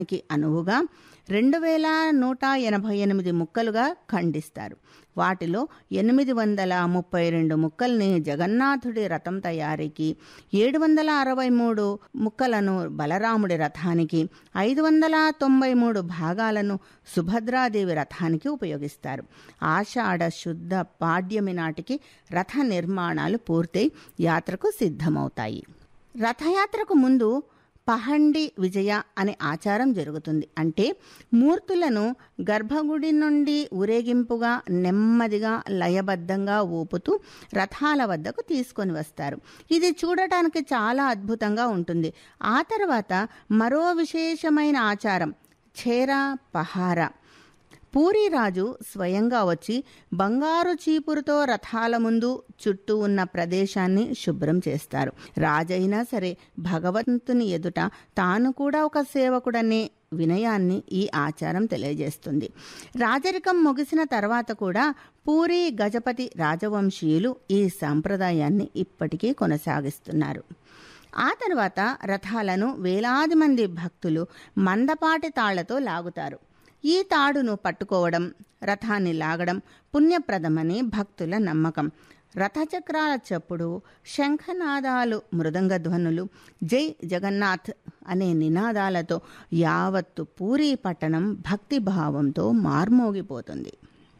కి అనువుగా రెండు వేల నూట ఎనభై ఎనిమిది ముక్కలుగా ఖండిస్తారు వాటిలో ఎనిమిది వందల ముప్పై రెండు ముక్కల్ని జగన్నాథుడి రథం తయారీకి ఏడు వందల అరవై మూడు ముక్కలను బలరాముడి రథానికి ఐదు వందల తొంభై మూడు భాగాలను సుభద్రాదేవి రథానికి ఉపయోగిస్తారు ఆషాఢ శుద్ధ పాడ్యమి నాటికి రథ నిర్మాణాలు పూర్తయి యాత్రకు సిద్ధమవుతాయి రథయాత్రకు ముందు పహండి విజయ అనే ఆచారం జరుగుతుంది అంటే మూర్తులను గర్భగుడి నుండి ఊరేగింపుగా నెమ్మదిగా లయబద్ధంగా ఊపుతూ రథాల వద్దకు తీసుకొని వస్తారు ఇది చూడటానికి చాలా అద్భుతంగా ఉంటుంది ఆ తర్వాత మరో విశేషమైన ఆచారం చేరా పహారా పూరీరాజు స్వయంగా వచ్చి బంగారు చీపురుతో రథాల ముందు చుట్టూ ఉన్న ప్రదేశాన్ని శుభ్రం చేస్తారు రాజైనా సరే భగవంతుని ఎదుట తాను కూడా ఒక సేవకుడనే వినయాన్ని ఈ ఆచారం తెలియజేస్తుంది రాజరికం ముగిసిన తర్వాత కూడా పూరి గజపతి రాజవంశీయులు ఈ సాంప్రదాయాన్ని ఇప్పటికీ కొనసాగిస్తున్నారు ఆ తర్వాత రథాలను వేలాది మంది భక్తులు మందపాటి తాళ్లతో లాగుతారు ఈ తాడును పట్టుకోవడం రథాన్ని లాగడం పుణ్యప్రదమని భక్తుల నమ్మకం రథచక్రాల చప్పుడు శంఖనాదాలు మృదంగ ధ్వనులు జై జగన్నాథ్ అనే నినాదాలతో యావత్తు పూరీ పట్టణం భక్తిభావంతో మార్మోగిపోతుంది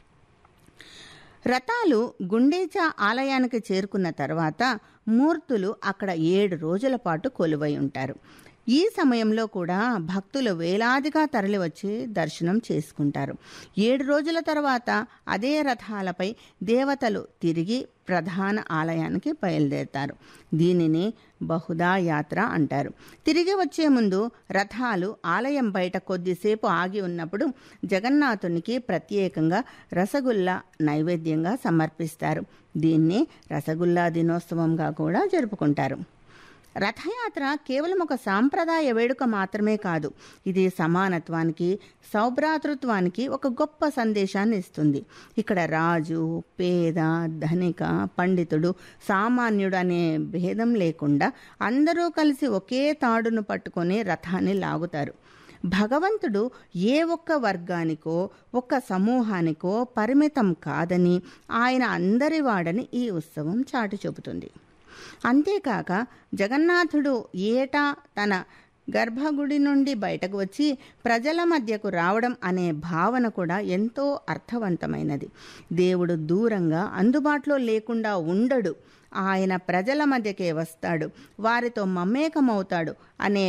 రథాలు గుండేచా ఆలయానికి చేరుకున్న తర్వాత మూర్తులు అక్కడ ఏడు రోజుల పాటు కొలువై ఉంటారు ఈ సమయంలో కూడా భక్తులు వేలాదిగా తరలివచ్చి దర్శనం చేసుకుంటారు ఏడు రోజుల తర్వాత అదే రథాలపై దేవతలు తిరిగి ప్రధాన ఆలయానికి బయలుదేరుతారు దీనిని బహుదా యాత్ర అంటారు తిరిగి వచ్చే ముందు రథాలు ఆలయం బయట కొద్దిసేపు ఆగి ఉన్నప్పుడు జగన్నాథునికి ప్రత్యేకంగా రసగుల్లా నైవేద్యంగా సమర్పిస్తారు దీన్ని రసగుల్లా దినోత్సవంగా కూడా జరుపుకుంటారు రథయాత్ర కేవలం ఒక సాంప్రదాయ వేడుక మాత్రమే కాదు ఇది సమానత్వానికి సౌభ్రాతృత్వానికి ఒక గొప్ప సందేశాన్ని ఇస్తుంది ఇక్కడ రాజు పేద ధనిక పండితుడు సామాన్యుడు అనే భేదం లేకుండా అందరూ కలిసి ఒకే తాడును పట్టుకొని రథాన్ని లాగుతారు భగవంతుడు ఏ ఒక్క వర్గానికో ఒక్క సమూహానికో పరిమితం కాదని ఆయన అందరి వాడని ఈ ఉత్సవం చాటి చెబుతుంది అంతేకాక జగన్నాథుడు ఏటా తన గర్భగుడి నుండి బయటకు వచ్చి ప్రజల మధ్యకు రావడం అనే భావన కూడా ఎంతో అర్థవంతమైనది దేవుడు దూరంగా అందుబాటులో లేకుండా ఉండడు ఆయన ప్రజల మధ్యకే వస్తాడు వారితో మమేకమవుతాడు అనే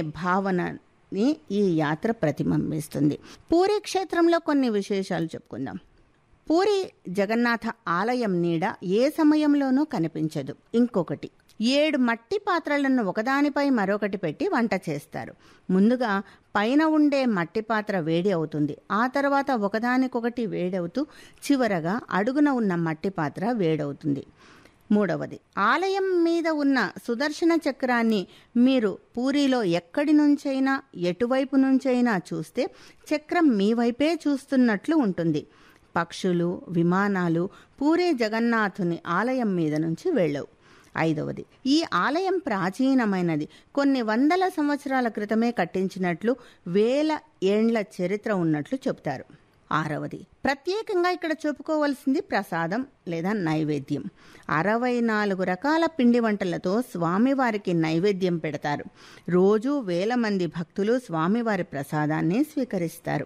భావనని ఈ యాత్ర ప్రతిబింబిస్తుంది పూరి క్షేత్రంలో కొన్ని విశేషాలు చెప్పుకుందాం పూరి జగన్నాథ ఆలయం నీడ ఏ సమయంలోనూ కనిపించదు ఇంకొకటి ఏడు మట్టి పాత్రలను ఒకదానిపై మరొకటి పెట్టి వంట చేస్తారు ముందుగా పైన ఉండే మట్టి పాత్ర వేడి అవుతుంది ఆ తర్వాత ఒకదానికొకటి వేడవుతూ చివరగా అడుగున ఉన్న మట్టి పాత్ర వేడవుతుంది మూడవది ఆలయం మీద ఉన్న సుదర్శన చక్రాన్ని మీరు పూరిలో ఎక్కడి నుంచైనా ఎటువైపు నుంచైనా చూస్తే చక్రం మీ వైపే చూస్తున్నట్లు ఉంటుంది పక్షులు విమానాలు పూరి జగన్నాథుని ఆలయం మీద నుంచి వెళ్ళవు ఐదవది ఈ ఆలయం ప్రాచీనమైనది కొన్ని వందల సంవత్సరాల క్రితమే కట్టించినట్లు వేల ఏండ్ల చరిత్ర ఉన్నట్లు చెబుతారు ఆరవది ప్రత్యేకంగా ఇక్కడ చెప్పుకోవలసింది ప్రసాదం లేదా నైవేద్యం అరవై నాలుగు రకాల పిండి వంటలతో స్వామివారికి నైవేద్యం పెడతారు రోజు వేల మంది భక్తులు స్వామివారి ప్రసాదాన్ని స్వీకరిస్తారు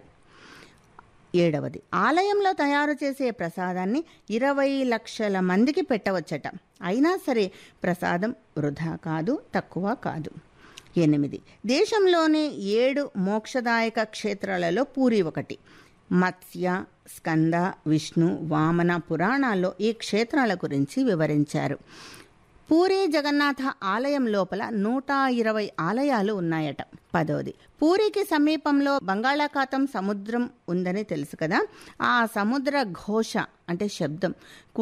ఏడవది ఆలయంలో తయారు చేసే ప్రసాదాన్ని ఇరవై లక్షల మందికి పెట్టవచ్చట అయినా సరే ప్రసాదం వృధా కాదు తక్కువ కాదు ఎనిమిది దేశంలోని ఏడు మోక్షదాయక క్షేత్రాలలో పూరి ఒకటి మత్స్య స్కంద విష్ణు వామన పురాణాల్లో ఈ క్షేత్రాల గురించి వివరించారు పూరి జగన్నాథ ఆలయం లోపల నూట ఇరవై ఆలయాలు ఉన్నాయట పదోది పూరికి సమీపంలో బంగాళాఖాతం సముద్రం ఉందని తెలుసు కదా ఆ సముద్ర ఘోష అంటే శబ్దం